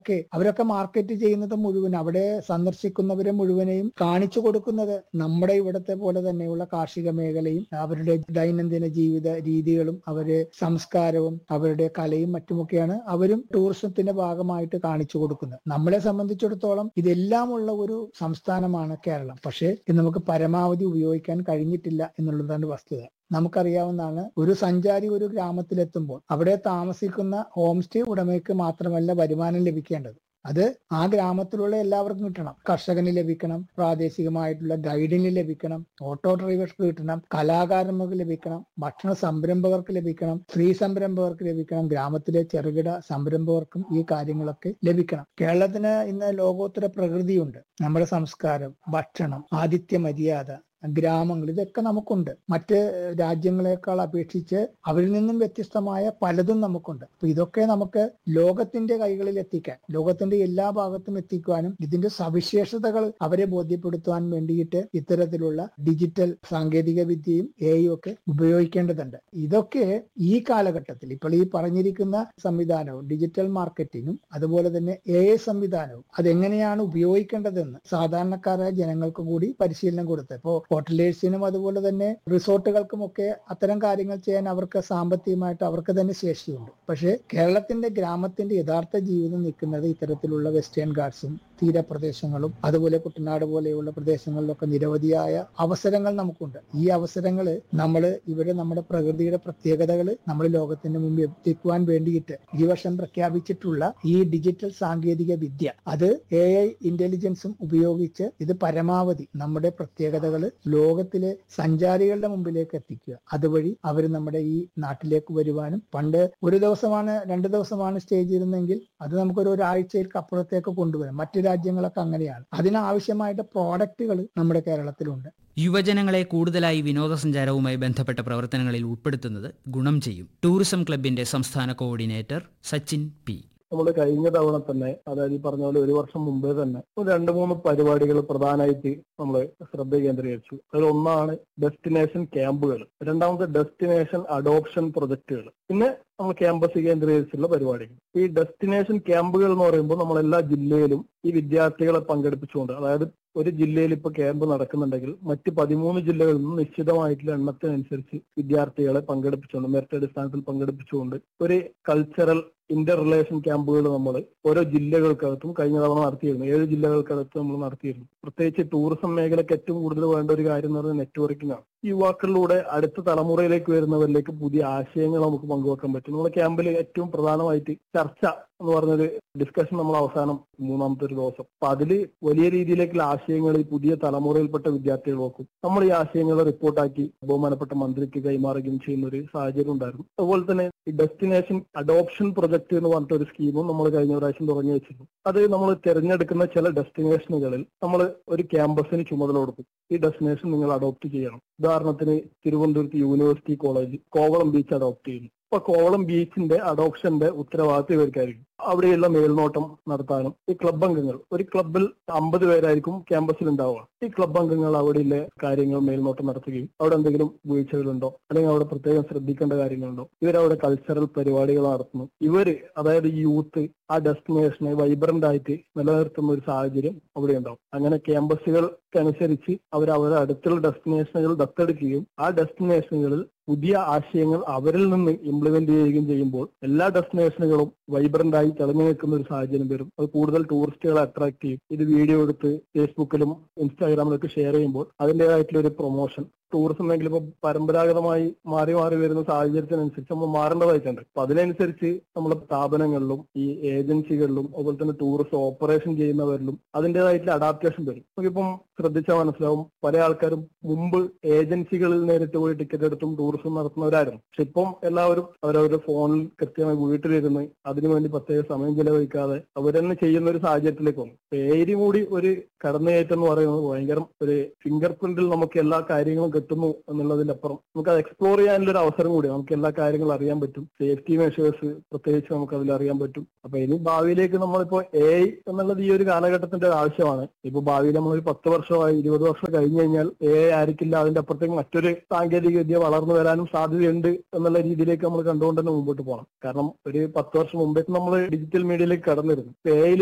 ഒക്കെ അവരൊക്കെ മാർക്കറ്റ് ചെയ്യുന്നത് മുഴുവൻ അവിടെ സന്ദർശിക്കുന്നവരെ മുഴുവനെയും കാണിച്ചു കൊടുക്കുന്നത് നമ്മുടെ ഇവിടത്തെ പോലെ തന്നെയുള്ള കാർഷിക മേഖലയും അവരുടെ ദൈനംദിന ജീവിത രീതികളും അവരുടെ സംസ്കാരവും അവരുടെ കലയും മറ്റുമൊക്കെയാണ് അവരും ടൂറിസത്തിന്റെ ഭാഗമായിട്ട് കാണിച്ചു കൊടുക്കുന്നത് നമ്മളെ സംബന്ധിച്ചിടത്തോളം ഇതെല്ലാമുള്ള ഒരു സംസ്ഥാനമാണ് കേരളം പക്ഷേ ഇത് നമുക്ക് പരമാവധി ഉപയോഗിക്കാൻ കഴിഞ്ഞിട്ടില്ല എന്നുള്ളതാണ് വസ്തുത നമുക്കറിയാവുന്നതാണ് ഒരു സഞ്ചാരി ഒരു ഗ്രാമത്തിലെത്തുമ്പോൾ അവിടെ താമസിക്കുന്ന ഹോം സ്റ്റേ ഉടമയ്ക്ക് മാത്രമല്ല വരുമാനം ലഭിക്കേണ്ടത് അത് ആ ഗ്രാമത്തിലുള്ള എല്ലാവർക്കും കിട്ടണം കർഷകന് ലഭിക്കണം പ്രാദേശികമായിട്ടുള്ള ഗൈഡിന് ലഭിക്കണം ഓട്ടോ ഡ്രൈവർക്ക് കിട്ടണം കലാകാരന്മാർക്ക് ലഭിക്കണം ഭക്ഷണ സംരംഭകർക്ക് ലഭിക്കണം സ്ത്രീ സംരംഭകർക്ക് ലഭിക്കണം ഗ്രാമത്തിലെ ചെറുകിട സംരംഭകർക്കും ഈ കാര്യങ്ങളൊക്കെ ലഭിക്കണം കേരളത്തിന് ഇന്ന് ലോകോത്തര പ്രകൃതിയുണ്ട് നമ്മുടെ സംസ്കാരം ഭക്ഷണം ആതിഥ്യ മര്യാദ ഗ്രാമങ്ങൾ ഇതൊക്കെ നമുക്കുണ്ട് മറ്റ് രാജ്യങ്ങളെക്കാൾ അപേക്ഷിച്ച് അവരിൽ നിന്നും വ്യത്യസ്തമായ പലതും നമുക്കുണ്ട് അപ്പൊ ഇതൊക്കെ നമുക്ക് ലോകത്തിന്റെ കൈകളിൽ എത്തിക്കാൻ ലോകത്തിന്റെ എല്ലാ ഭാഗത്തും എത്തിക്കുവാനും ഇതിന്റെ സവിശേഷതകൾ അവരെ ബോധ്യപ്പെടുത്തുവാൻ വേണ്ടിയിട്ട് ഇത്തരത്തിലുള്ള ഡിജിറ്റൽ സാങ്കേതിക വിദ്യയും എ ഒക്കെ ഉപയോഗിക്കേണ്ടതുണ്ട് ഇതൊക്കെ ഈ കാലഘട്ടത്തിൽ ഇപ്പോൾ ഈ പറഞ്ഞിരിക്കുന്ന സംവിധാനവും ഡിജിറ്റൽ മാർക്കറ്റിങ്ങും അതുപോലെ തന്നെ എ സംവിധാനവും അതെങ്ങനെയാണ് ഉപയോഗിക്കേണ്ടതെന്ന് സാധാരണക്കാരായ ജനങ്ങൾക്ക് കൂടി പരിശീലനം കൊടുത്ത് ഇപ്പോൾ ഹോട്ടലേഴ്സിനും അതുപോലെ തന്നെ റിസോർട്ടുകൾക്കുമൊക്കെ അത്തരം കാര്യങ്ങൾ ചെയ്യാൻ അവർക്ക് സാമ്പത്തികമായിട്ട് അവർക്ക് തന്നെ ശേഷിയുണ്ട് പക്ഷേ കേരളത്തിന്റെ ഗ്രാമത്തിന്റെ യഥാർത്ഥ ജീവിതം നിൽക്കുന്നത് ഇത്തരത്തിലുള്ള വെസ്റ്റേൺ ഗാർഡ്സും തീരപ്രദേശങ്ങളും അതുപോലെ കുട്ടനാട് പോലെയുള്ള പ്രദേശങ്ങളിലൊക്കെ നിരവധിയായ അവസരങ്ങൾ നമുക്കുണ്ട് ഈ അവസരങ്ങൾ നമ്മൾ ഇവിടെ നമ്മുടെ പ്രകൃതിയുടെ പ്രത്യേകതകൾ നമ്മൾ ലോകത്തിന് മുമ്പ് എത്തിക്കുവാൻ വേണ്ടിയിട്ട് ഈ വർഷം പ്രഖ്യാപിച്ചിട്ടുള്ള ഈ ഡിജിറ്റൽ സാങ്കേതിക വിദ്യ അത് എ ഐ ഇന്റലിജൻസും ഉപയോഗിച്ച് ഇത് പരമാവധി നമ്മുടെ പ്രത്യേകതകൾ ലോകത്തിലെ സഞ്ചാരികളുടെ മുമ്പിലേക്ക് എത്തിക്കുക അതുവഴി അവർ നമ്മുടെ ഈ നാട്ടിലേക്ക് വരുവാനും പണ്ട് ഒരു ദിവസമാണ് രണ്ട് ദിവസമാണ് സ്റ്റേ ചെയ്തിരുന്നെങ്കിൽ അത് നമുക്കൊരു ഒരാഴ്ചയിലേക്ക് അപ്പുറത്തേക്ക് കൊണ്ടുവരാം മറ്റു രാജ്യങ്ങളൊക്കെ അങ്ങനെയാണ് അതിനാവശ്യമായിട്ട് പ്രോഡക്റ്റുകൾ നമ്മുടെ കേരളത്തിലുണ്ട് യുവജനങ്ങളെ കൂടുതലായി വിനോദസഞ്ചാരവുമായി ബന്ധപ്പെട്ട പ്രവർത്തനങ്ങളിൽ ഉൾപ്പെടുത്തുന്നത് ഗുണം ചെയ്യും ടൂറിസം ക്ലബിന്റെ സംസ്ഥാന കോർഡിനേറ്റർ സച്ചിൻ പി നമ്മൾ കഴിഞ്ഞ തവണ തന്നെ അതായത് ഈ പറഞ്ഞ പോലെ ഒരു വർഷം മുമ്പേ തന്നെ ഒരു രണ്ട് മൂന്ന് പരിപാടികൾ പ്രധാനമായിട്ട് നമ്മൾ ശ്രദ്ധ കേന്ദ്രീകരിച്ചു അതിൽ ഒന്നാണ് ഡെസ്റ്റിനേഷൻ ക്യാമ്പുകൾ രണ്ടാമത്തെ ഡെസ്റ്റിനേഷൻ അഡോപ്ഷൻ പ്രൊജക്ടുകൾ പിന്നെ നമ്മൾ ക്യാമ്പസ് കേന്ദ്രീകരിച്ചുള്ള പരിപാടികൾ ഈ ഡെസ്റ്റിനേഷൻ ക്യാമ്പുകൾ എന്ന് പറയുമ്പോൾ നമ്മൾ എല്ലാ ജില്ലയിലും ഈ വിദ്യാർത്ഥികളെ പങ്കെടുപ്പിച്ചുകൊണ്ട് അതായത് ഒരു ജില്ലയിൽ ഇപ്പൊ ക്യാമ്പ് നടക്കുന്നുണ്ടെങ്കിൽ മറ്റ് പതിമൂന്ന് ജില്ലകളിൽ നിന്നും നിശ്ചിതമായിട്ടുള്ള എണ്ണത്തിനനുസരിച്ച് വിദ്യാർത്ഥികളെ പങ്കെടുപ്പിച്ചുകൊണ്ട് മെറിറ്റ് അടിസ്ഥാനത്തിൽ പങ്കെടുപ്പിച്ചുകൊണ്ട് ഒരു കൾച്ചറൽ ഇന്റർ റിലേഷൻ ക്യാമ്പുകൾ നമ്മൾ ഓരോ ജില്ലകൾക്കകത്തും കഴിഞ്ഞ തവണ നടത്തിയിരുന്നു ഏഴ് ജില്ലകൾക്കകത്ത് നമ്മൾ നടത്തിയിരുന്നു പ്രത്യേകിച്ച് ടൂറിസം മേഖലയ്ക്ക് ഏറ്റവും കൂടുതൽ വേണ്ട ഒരു കാര്യം എന്ന് പറയുന്നത് നെറ്റ്വർക്കിംഗ് ആണ് യുവാക്കളിലൂടെ അടുത്ത തലമുറയിലേക്ക് വരുന്നവരിലേക്ക് പുതിയ ആശയങ്ങൾ നമുക്ക് പങ്കുവെക്കാൻ പറ്റും നമ്മുടെ ക്യാമ്പിൽ ഏറ്റവും പ്രധാനമായിട്ട് ചർച്ച എന്ന് പറഞ്ഞൊരു ഡിസ്കഷൻ നമ്മൾ അവസാനം മൂന്നാമത്തെ ഒരു ദിവസം അപ്പൊ അതില് വലിയ രീതിയിലേക്കുള്ള ആശയങ്ങൾ ഈ പുതിയ തലമുറയിൽപ്പെട്ട വിദ്യാർത്ഥികൾ നോക്കും നമ്മൾ ഈ ആശയങ്ങൾ റിപ്പോർട്ടാക്കി ബഹുമാനപ്പെട്ട മന്ത്രിക്ക് കൈമാറുകയും ചെയ്യുന്ന ഒരു സാഹചര്യം ഉണ്ടായിരുന്നു അതുപോലെ തന്നെ ഈ ഡെസ്റ്റിനേഷൻ അഡോപ്ഷൻ പ്രൊജക്ട് എന്ന് പറഞ്ഞിട്ട് ഒരു സ്കീമും നമ്മൾ കഴിഞ്ഞ പ്രാവശ്യം തുടങ്ങി വെച്ചിരുന്നു അത് നമ്മൾ തിരഞ്ഞെടുക്കുന്ന ചില ഡെസ്റ്റിനേഷനുകളിൽ നമ്മൾ ഒരു ക്യാമ്പസിന് ചുമതല കൊടുക്കും ഈ ഡെസ്റ്റിനേഷൻ നിങ്ങൾ അഡോപ്റ്റ് ചെയ്യണം ഉദാഹരണത്തിന് തിരുവനന്തപുരത്ത് university college Kovalam beach adopt ചെയ്യുന്നു ഇപ്പൊ കോവളം ബീച്ചിന്റെ അഡോപ്ഷന്റെ ഉത്തരവാദിത്വം ഇവർക്കായിരിക്കും അവിടെയുള്ള മേൽനോട്ടം നടത്താനും ഈ ക്ലബ് അംഗങ്ങൾ ഒരു ക്ലബിൽ അമ്പത് പേരായിരിക്കും ക്യാമ്പസിൽ ഉണ്ടാവുക ഈ ക്ലബ് അംഗങ്ങൾ അവിടെയുള്ള കാര്യങ്ങൾ മേൽനോട്ടം നടത്തുകയും അവിടെ എന്തെങ്കിലും വീഴ്ചകളുണ്ടോ അല്ലെങ്കിൽ അവിടെ പ്രത്യേകം ശ്രദ്ധിക്കേണ്ട കാര്യങ്ങളുണ്ടോ ഇവരവിടെ കൾച്ചറൽ പരിപാടികൾ നടത്തുന്നു ഇവര് അതായത് ഈ യൂത്ത് ആ ഡെസ്റ്റിനേഷനെ വൈബ്രന്റ് ആയിട്ട് നിലനിർത്തുന്ന ഒരു സാഹചര്യം അവിടെ ഉണ്ടാവും അങ്ങനെ ക്യാമ്പസുകൾക്കനുസരിച്ച് അവർ അവരുടെ അടുത്തുള്ള ഡെസ്റ്റിനേഷനുകൾ ദത്തെടുക്കുകയും ആ ഡെസ്റ്റിനേഷനുകളിൽ പുതിയ ആശയങ്ങൾ അവരിൽ നിന്ന് ഇംപ്ലിമെന്റ് ചെയ്യുകയും ചെയ്യുമ്പോൾ എല്ലാ ഡെസ്റ്റിനേഷനുകളും വൈബ്രന്റ് ആയി തെളിഞ്ഞു നിൽക്കുന്ന ഒരു സാഹചര്യം വരും അത് കൂടുതൽ ടൂറിസ്റ്റുകളെ അട്രാക്ട് ചെയ്യും ഇത് വീഡിയോ എടുത്ത് ഫേസ്ബുക്കിലും ഇൻസ്റ്റാഗ്രാമിലൊക്കെ ഷെയർ ചെയ്യുമ്പോൾ അതിൻ്റെതായിട്ടുള്ള ഒരു പ്രൊമോഷൻ ടൂറിസം മേഖല ഇപ്പൊ പരമ്പരാഗതമായി മാറി മാറി വരുന്ന സാഹചര്യത്തിനനുസരിച്ച് നമ്മൾ മാറേണ്ടതായിട്ടുണ്ട് അപ്പൊ അതിനനുസരിച്ച് നമ്മുടെ സ്ഥാപനങ്ങളിലും ഈ ഏജൻസികളിലും അതുപോലെ തന്നെ ടൂറിസം ഓപ്പറേഷൻ ചെയ്യുന്നവരിലും അതിൻ്റെതായിട്ടുള്ള അഡാപ്റ്റേഷൻ വരും നമുക്കിപ്പം ശ്രദ്ധിച്ചാൽ മനസ്സിലാവും പല ആൾക്കാരും മുമ്പ് ഏജൻസികളിൽ നേരിട്ട് പോയി ടിക്കറ്റ് എടുത്തും ടൂറിസം നടത്തുന്നവരായിരുന്നു പക്ഷെ ഇപ്പം എല്ലാവരും അവരവരുടെ ഫോണിൽ കൃത്യമായി വീട്ടിലിരുന്ന് അതിനുവേണ്ടി പ്രത്യേക സമയം ചെലവഴിക്കാതെ അവരെന്നെ ചെയ്യുന്ന ഒരു സാഹചര്യത്തിലേക്ക് വന്നു ഏരി കൂടി ഒരു കടന്നുകയറ്റം എന്ന് പറയുന്നത് ഭയങ്കര ഒരു ഫിംഗർ പ്രിന്റിൽ നമുക്ക് എല്ലാ കാര്യങ്ങളും പറ്റുന്നു എന്നുള്ളതിലപ്പുറം നമുക്ക് അത് എക്സ്പ്ലോർ ചെയ്യാനുള്ള ഒരു അവസരം കൂടി നമുക്ക് എല്ലാ കാര്യങ്ങളും അറിയാൻ പറ്റും സേഫ്റ്റി മെഷേഴ്സ് പ്രത്യേകിച്ച് നമുക്ക് അതിൽ അറിയാൻ പറ്റും അപ്പൊ ഇനി ഭാവിയിലേക്ക് നമ്മളിപ്പോ എ ഐ എന്നുള്ളത് ഈ ഒരു കാലഘട്ടത്തിന്റെ ഒരു ആവശ്യമാണ് ഇപ്പൊ ഭാവിയിൽ നമ്മളൊരു പത്ത് വർഷമായി ഇരുപത് വർഷം കഴിഞ്ഞു കഴിഞ്ഞാൽ എ ഐ ആയിരിക്കില്ല അതിന്റെ അപ്പുറത്തേക്ക് മറ്റൊരു സാങ്കേതിക വിദ്യ വളർന്നു വരാനും സാധ്യതയുണ്ട് എന്നുള്ള രീതിയിലേക്ക് നമ്മൾ കണ്ടുകൊണ്ട് തന്നെ മുമ്പോട്ട് പോകണം കാരണം ഒരു പത്ത് വർഷം മുമ്പേക്ക് നമ്മൾ ഡിജിറ്റൽ മീഡിയയിലേക്ക് കടന്നിരുന്നു എ